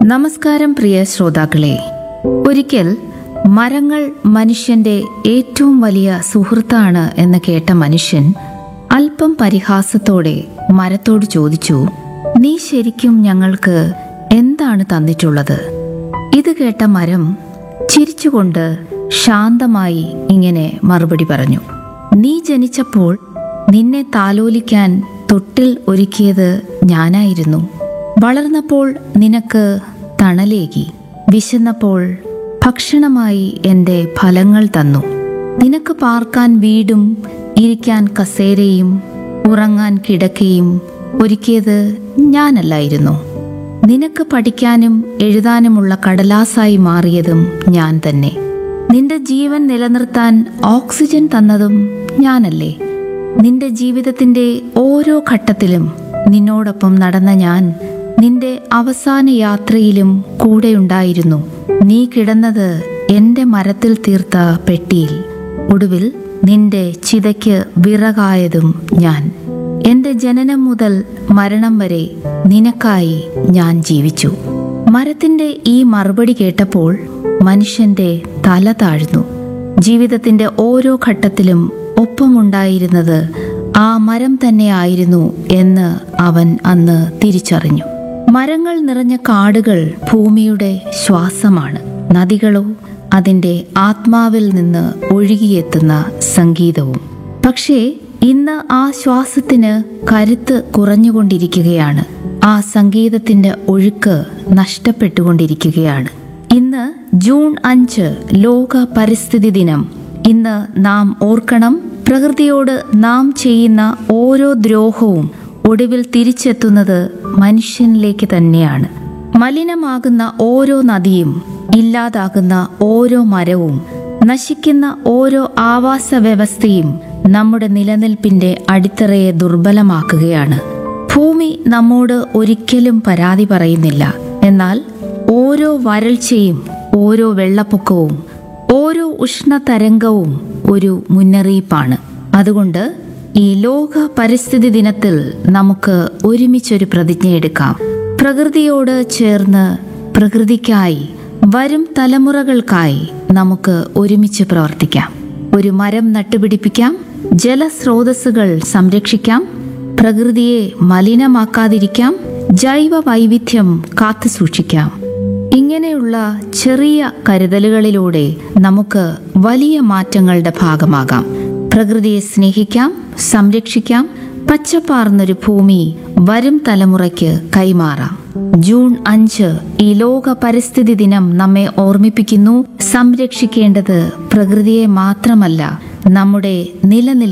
നമസ്കാരം പ്രിയ ശ്രോതാക്കളെ ഒരിക്കൽ മരങ്ങൾ മനുഷ്യന്റെ ഏറ്റവും വലിയ സുഹൃത്താണ് എന്ന് കേട്ട മനുഷ്യൻ അല്പം പരിഹാസത്തോടെ മരത്തോട് ചോദിച്ചു നീ ശരിക്കും ഞങ്ങൾക്ക് എന്താണ് തന്നിട്ടുള്ളത് ഇത് കേട്ട മരം ചിരിച്ചുകൊണ്ട് ശാന്തമായി ഇങ്ങനെ മറുപടി പറഞ്ഞു നീ ജനിച്ചപ്പോൾ നിന്നെ താലോലിക്കാൻ തൊട്ടിൽ ഒരുക്കിയത് ഞാനായിരുന്നു വളർന്നപ്പോൾ നിനക്ക് തണലേകി വിശന്നപ്പോൾ ഭക്ഷണമായി എൻ്റെ ഫലങ്ങൾ തന്നു നിനക്ക് പാർക്കാൻ വീടും ഇരിക്കാൻ കസേരയും ഉറങ്ങാൻ കിടക്കയും ഒരുക്കിയത് ഞാനല്ലായിരുന്നു നിനക്ക് പഠിക്കാനും എഴുതാനുമുള്ള കടലാസായി മാറിയതും ഞാൻ തന്നെ നിന്റെ ജീവൻ നിലനിർത്താൻ ഓക്സിജൻ തന്നതും ഞാനല്ലേ നിന്റെ ജീവിതത്തിന്റെ ഓരോ ഘട്ടത്തിലും നിന്നോടൊപ്പം നടന്ന ഞാൻ നിന്റെ അവസാന യാത്രയിലും കൂടെയുണ്ടായിരുന്നു നീ കിടന്നത് എന്റെ മരത്തിൽ തീർത്ത പെട്ടിയിൽ ഒടുവിൽ നിന്റെ ചിതയ്ക്ക് വിറകായതും ഞാൻ എന്റെ ജനനം മുതൽ മരണം വരെ നിനക്കായി ഞാൻ ജീവിച്ചു മരത്തിന്റെ ഈ മറുപടി കേട്ടപ്പോൾ മനുഷ്യന്റെ തല താഴ്ന്നു ജീവിതത്തിന്റെ ഓരോ ഘട്ടത്തിലും ഒപ്പമുണ്ടായിരുന്നത് ആ മരം തന്നെയായിരുന്നു എന്ന് അവൻ അന്ന് തിരിച്ചറിഞ്ഞു മരങ്ങൾ നിറഞ്ഞ കാടുകൾ ഭൂമിയുടെ ശ്വാസമാണ് നദികളോ അതിൻ്റെ ആത്മാവിൽ നിന്ന് ഒഴുകിയെത്തുന്ന സംഗീതവും പക്ഷേ ഇന്ന് ആ ശ്വാസത്തിന് കരുത്ത് കുറഞ്ഞുകൊണ്ടിരിക്കുകയാണ് ആ സംഗീതത്തിന്റെ ഒഴുക്ക് നഷ്ടപ്പെട്ടുകൊണ്ടിരിക്കുകയാണ് ഇന്ന് ജൂൺ അഞ്ച് ലോക പരിസ്ഥിതി ദിനം ഇന്ന് നാം ഓർക്കണം പ്രകൃതിയോട് നാം ചെയ്യുന്ന ഓരോ ദ്രോഹവും ഒടുവിൽ തിരിച്ചെത്തുന്നത് മനുഷ്യനിലേക്ക് തന്നെയാണ് മലിനമാകുന്ന ഓരോ നദിയും ഇല്ലാതാകുന്ന ഓരോ മരവും നശിക്കുന്ന ഓരോ ആവാസ വ്യവസ്ഥയും നമ്മുടെ നിലനിൽപ്പിന്റെ അടിത്തറയെ ദുർബലമാക്കുകയാണ് ഭൂമി നമ്മോട് ഒരിക്കലും പരാതി പറയുന്നില്ല എന്നാൽ ഓരോ വരൾച്ചയും ഓരോ വെള്ളപ്പൊക്കവും ഓരോ ഉഷ്ണതരംഗവും ഒരു മുന്നറിയിപ്പാണ് അതുകൊണ്ട് ഈ ലോക പരിസ്ഥിതി ദിനത്തിൽ നമുക്ക് ഒരുമിച്ചൊരു പ്രതിജ്ഞയെടുക്കാം പ്രകൃതിയോട് ചേർന്ന് പ്രകൃതിക്കായി വരും തലമുറകൾക്കായി നമുക്ക് ഒരുമിച്ച് പ്രവർത്തിക്കാം ഒരു മരം നട്ടുപിടിപ്പിക്കാം ജലസ്രോതസ്സുകൾ സംരക്ഷിക്കാം പ്രകൃതിയെ മലിനമാക്കാതിരിക്കാം ജൈവ വൈവിധ്യം കാത്തുസൂക്ഷിക്കാം ഇങ്ങനെയുള്ള ചെറിയ കരുതലുകളിലൂടെ നമുക്ക് വലിയ മാറ്റങ്ങളുടെ ഭാഗമാകാം പ്രകൃതിയെ സ്നേഹിക്കാം സംരക്ഷിക്കാം പച്ചപ്പാർന്നൊരു ഭൂമി വരും തലമുറയ്ക്ക് കൈമാറാം ജൂൺ അഞ്ച് ഈ ലോക പരിസ്ഥിതി ദിനം നമ്മെ ഓർമ്മിപ്പിക്കുന്നു സംരക്ഷിക്കേണ്ടത് പ്രകൃതിയെ മാത്രമല്ല നമ്മുടെ നിലനിൽപ്പ്